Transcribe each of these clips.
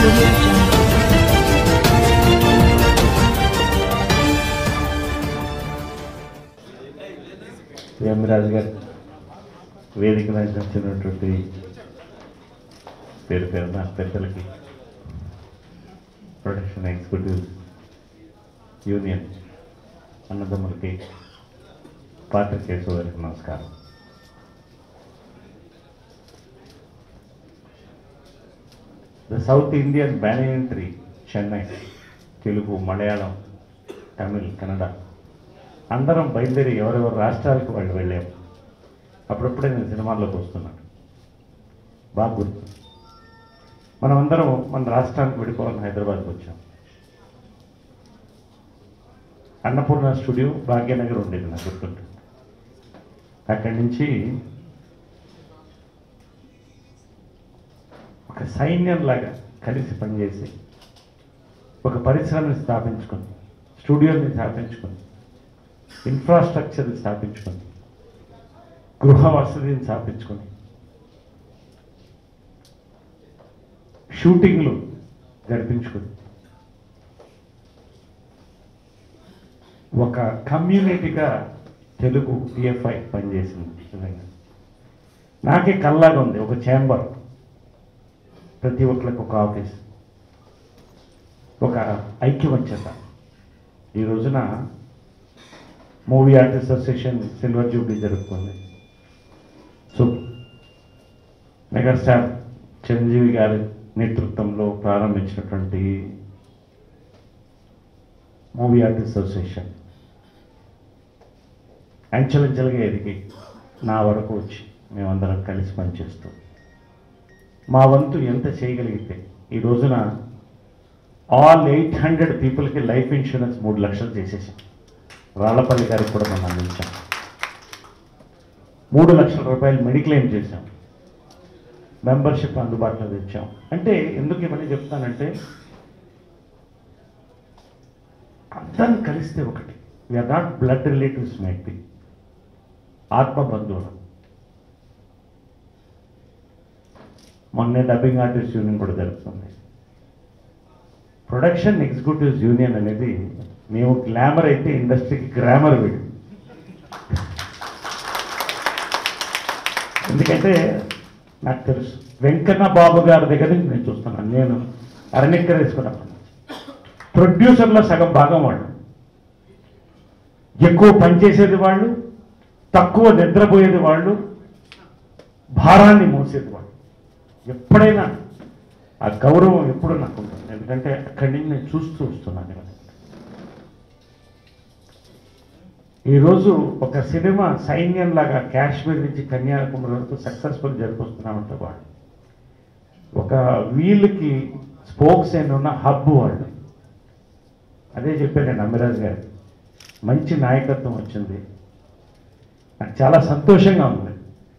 audio jungle. రాజు గారు వేదిక వచ్చినటువంటి పేరు పేరున పెద్దలకి ప్రొడక్షన్ ఎగ్జిక్యూటివ్ యూనియన్ అన్నదమ్ములకి పాత్రికేయ సోదరికి నమస్కారం the south Indian banyan tree Chennai Telugu Malayalam Tamil Kannada అందరం బయలుదేరి ఎవరెవరు రాష్ట్రాలకు వాళ్ళు వెళ్ళాము అప్పుడప్పుడే నేను సినిమాల్లోకి వస్తున్నాను బాగా గుర్తు మనం అందరం మన రాష్ట్రానికి వెళ్ళిపోవాలని హైదరాబాద్కి వచ్చాం అన్నపూర్ణ స్టూడియో భాగ్యనగర్ ఉండేది నాకు గుర్తుంటుంది అక్కడి నుంచి ఒక సైన్యంలాగా కలిసి పనిచేసి ఒక పరిశ్రమని స్థాపించుకొని స్టూడియోని స్థాపించుకొని ఇన్ఫ్రాస్ట్రక్చర్ని స్థాపించుకొని గృహ వసతిని స్థాపించుకొని షూటింగ్లు జరిపించుకొని ఒక కమ్యూనిటీగా తెలుగు టిఎఫ్ఐ పనిచేసింది నిజంగా నాకే కల్లాగా ఉంది ఒక ఛాంబర్ ప్రతి ఒక్కరికి ఒక ఆఫీస్ ఒక ఐక్యమత్యత ఈ రోజున movie artist association silver jubilee జరుపుకుంది సో మెగాస్టార్ చిరంజీవి గారి నేతృత్వంలో ప్రారంభించినటువంటి మూవీ ఆర్టిస్ట్ అసోసియేషన్ అంచెలంచెలుగా ఎదిగి నా వరకు వచ్చి మేమందరం కలిసి పనిచేస్తూ మా వంతు ఎంత చేయగలిగితే ఈ రోజున ఆల్ ఎయిట్ హండ్రెడ్ పీపుల్కి లైఫ్ ఇన్సూరెన్స్ మూడు లక్షలు చేసేసాం రాళ్లపల్లి గారికి కూడా మనం అందించాం మూడు లక్షల రూపాయలు మెడిక్లెయిమ్ చేశాం మెంబర్షిప్ అందుబాటులో తెచ్చాం అంటే ఎందుకు ఇవన్నీ చెప్తానంటే అందరం కలిస్తే ఒకటి we are not blood relatives mate ఆత్మ బంధువులు మొన్నే డబ్బింగ్ ఆర్టిస్ట్ యూనియన్ కూడా జరుగుతుంది ప్రొడక్షన్ ఎగ్జిక్యూటివ్స్ యూనియన్ అనేది మేము గ్లామర్ అయితే ఇండస్ట్రీకి గ్రామర్ వీడు ఎందుకంటే నాకు తెలుసు వెంకన్న బాబు గారి దగ్గర నుంచి నేను చూస్తున్నాను నేను అరణ్యక్కర వేసుకున్నప్పటి నుంచి ప్రొడ్యూసర్లో సగం భాగం వాళ్ళు ఎక్కువ పనిచేసేది వాళ్ళు తక్కువ నిద్రపోయేది వాళ్ళు భారాన్ని మోసేది వాళ్ళు ఎప్పుడైనా ఆ గౌరవం ఎప్పుడు నాకు ఉంటుంది ఎందుకంటే అక్కడి నుంచి నేను చూస్తూ వస్తున్నాను ఇవన్నీ. ఈరోజు ఒక సినిమా సైన్యంలాగా కాశ్మీర్ నుంచి కన్యాకుమారి వరకు సక్సెస్ఫుల్ జరిపిస్తున్నామంటే వాళ్ళు ఒక వీళ్ళకి స్పోక్స్ అయిన ఉన్న హబ్ వాళ్ళు అదే చెప్పాను నేను అమిరాజ్ గారు మంచి నాయకత్వం వచ్చింది నాకు చాలా సంతోషంగా ఉంది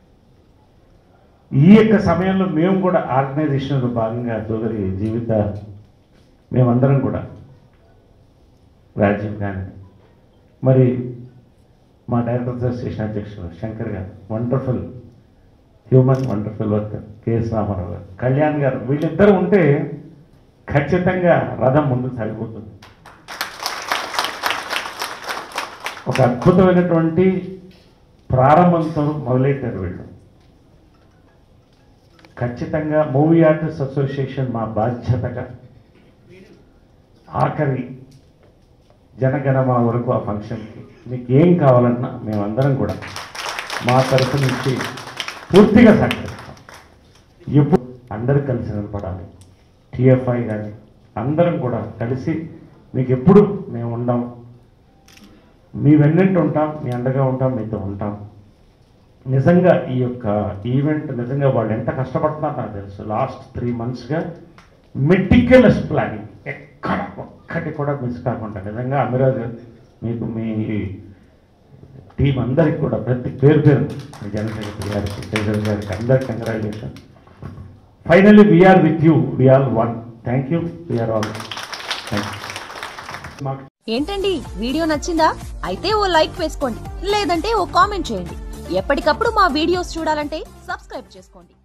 ఈ యొక్క సమయంలో మేము కూడా ఆర్గనైజేషన్లో భాగంగా సోదరి జీవిత మేమందరం కూడా రాజీవ్ గాని మరి మా డైరెక్టర్ అసోసియేషన్ అధ్యక్షుడు Shankar garu wonderful human wonderful worker K S Ramarao garu Kalyan గారు వీళ్ళిద్దరూ ఉంటే ఖచ్చితంగా రథం ముందుకు సాగిపోతుంది ఒక అద్భుతమైనటువంటి ప్రారంభంతో మొదలెట్టారు వీళ్ళు ఖచ్చితంగా మూవీ ఆర్టిస్ట్ అసోసియేషన్ మా బాధ్యతగా ఆఖరి జనగణమ వరకు ఆ ఫంక్షన్కి మీకు ఏం కావాలన్నా మేమందరం కూడా మా తరఫు నుంచి పూర్తిగా సహకరిస్తాం ఎప్పుడు అందరూ కలిసి నిలబడాలి టిఎఫ్ఐ కానీ అందరం కూడా కలిసి మీకు ఎప్పుడు మేము ఉండాం మీ వెన్నంటి ఉంటాం మీ అండగా ఉంటాం మీతో ఉంటాం నిజంగా ఈ యొక్క ఈవెంట్ నిజంగా వాళ్ళు ఎంత కష్టపడుతున్నారో నాకు తెలుసు లాస్ట్ త్రీ మంత్స్గా మెటిక్యులస్ ప్లానింగ్ ఎక్కడ ఒక్కటి కూడా మిస్ కాకుండా నిజంగా అమిరాజ్ మీకు మీ టీం అందరికి కూడా ప్రతి పేరు పేరు మీ జనరల్ సెక్రటరీ గారికి ట్రెజర్ గారికి అందరికి congratulation finally we are with you we are one thank you we are all thank you మాకు ఏంటండి వీడియో నచ్చిందా అయితే ఓ లైక్ వేసుకోండి లేదంటే ఓ కామెంట్ చేయండి ఎప్పటికప్పుడు మా వీడియోస్ చూడాలంటే సబ్స్క్రైబ్ చేసుకోండి